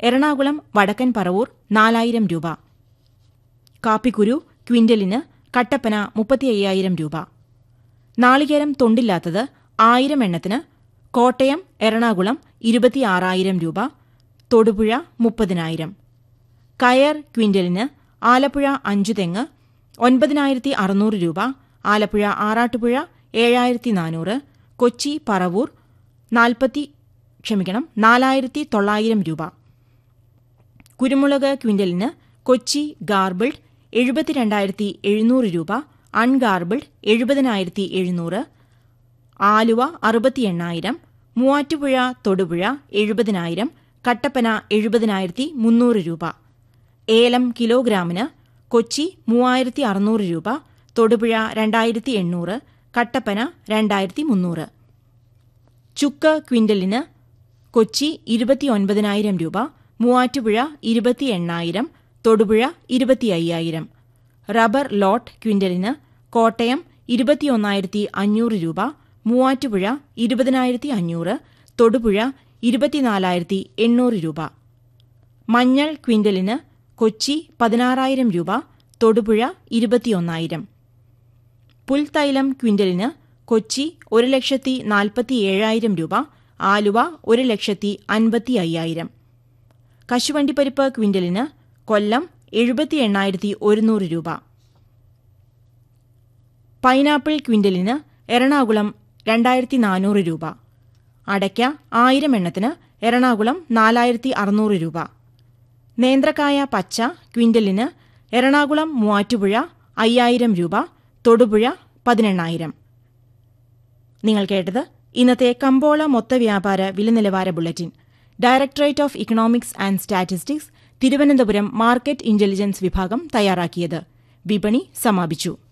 എറണാകുളം വടക്കൻ പറവൂർ നാലായിരം രൂപ കാപ്പിക്കുരു ക്വിന്റലിന് കട്ടപ്പന മുപ്പത്തി അയ്യായിരം രൂപ നാളികേരം തൊണ്ടില്ലാത്തത് ആയിരം എണ്ണത്തിന് കോട്ടയം എറണാകുളം ഇരുപത്തിയാറായിരം രൂപ തൊടുപുഴ മുപ്പതിനായിരം കയർ ക്വിന്റലിന് ആലപ്പുഴ അഞ്ചു തെങ്ങ് ഒൻപതിനായിരത്തി അറുന്നൂറ് രൂപ ആലപ്പുഴ ആറാട്ടുപുഴ ഏഴായിരത്തി നാനൂറ് കൊച്ചി പറവൂർ നാൽപ്പത്തി ക്ഷമിക്കണം നാലായിരത്തി തൊള്ളായിരം രൂപ കുരുമുളക് ക്വിന്റലിന് കൊച്ചി ഗാർബിൾഡ് എഴുപത്തിരണ്ടായിരത്തി എഴുന്നൂറ് രൂപ അൺഗാർബിൾഡ് എഴുപതിനായിരത്തി എഴുന്നൂറ് ആലുവ അറുപത്തി എണ്ണായിരം മൂവാറ്റുപുഴ തൊടുപുഴ എഴുപതിനായിരം കട്ടപ്പന എഴുപതിനായിരത്തി മുന്നൂറ് രൂപ ഏലം കിലോഗ്രാമിന് കൊച്ചി മൂവായിരത്തി അറുന്നൂറ് രൂപ തൊടുപുഴ രണ്ടായിരത്തി എണ്ണൂറ് കട്ടപ്പന രണ്ടായിരത്തി മുന്നൂറ് ചുക്ക് ക്വിന്റലിന് കൊച്ചി ഇരുപത്തി ഒൻപതിനായിരം രൂപ മൂവാറ്റുപുഴ ഇരുപത്തി എണ്ണായിരം തൊടുപുഴ ഇരുപത്തി അയ്യായിരം റബ്ബർ ലോട്ട് ക്വിന്റലിന് കോട്ടയം ഇരുപത്തിയൊന്നായിരത്തി അഞ്ഞൂറ് രൂപ മൂവാറ്റുപുഴ ഇരുപതിനായിരത്തി അഞ്ഞൂറ് തൊടുപുഴ ഇരുപത്തിനാലായിരത്തി എണ്ണൂറ് രൂപ മഞ്ഞൾ ക്വിന്റലിന് കൊച്ചി പതിനാറായിരം രൂപ തൊടുപുഴ ഇരുപത്തിയൊന്നായിരം പുൽത്തൈലം ക്വിന്റലിന് കൊച്ചി ഒരു ലക്ഷത്തി നാൽപ്പത്തി ഏഴായിരം രൂപ ആലുവ ഒരു ലക്ഷത്തി അൻപത്തി അയ്യായിരം കശുവണ്ടിപ്പരിപ്പ് ക്വിന്റലിന് കൊല്ലം എഴുപത്തി എണ്ണായിരത്തി ഒരുന്നൂറ് രൂപ പൈനാപ്പിൾ ക്വിന്റലിന് എറണാകുളം രണ്ടായിരത്തി നാനൂറ് രൂപ അടയ്ക്ക ആയിരം എണ്ണത്തിന് എറണാകുളം നാലായിരത്തി അറുന്നൂറ് രൂപ നേന്ത്രക്കായ പച്ച ക്വിന്റലിന് എറണാകുളം മൂവാറ്റുപുഴ അയ്യായിരം രൂപ തൊടുപുഴ പതിനെണ്ണായിരം നിങ്ങൾ കേട്ടത് ഇന്നത്തെ കമ്പോള മൊത്ത വ്യാപാര വില നിലവാര bulletin directorate of economics and statistics Thiruvananthapuram market intelligence വിഭാഗം തയ്യാറാക്കിയത് വിപണി സമാപിച്ചു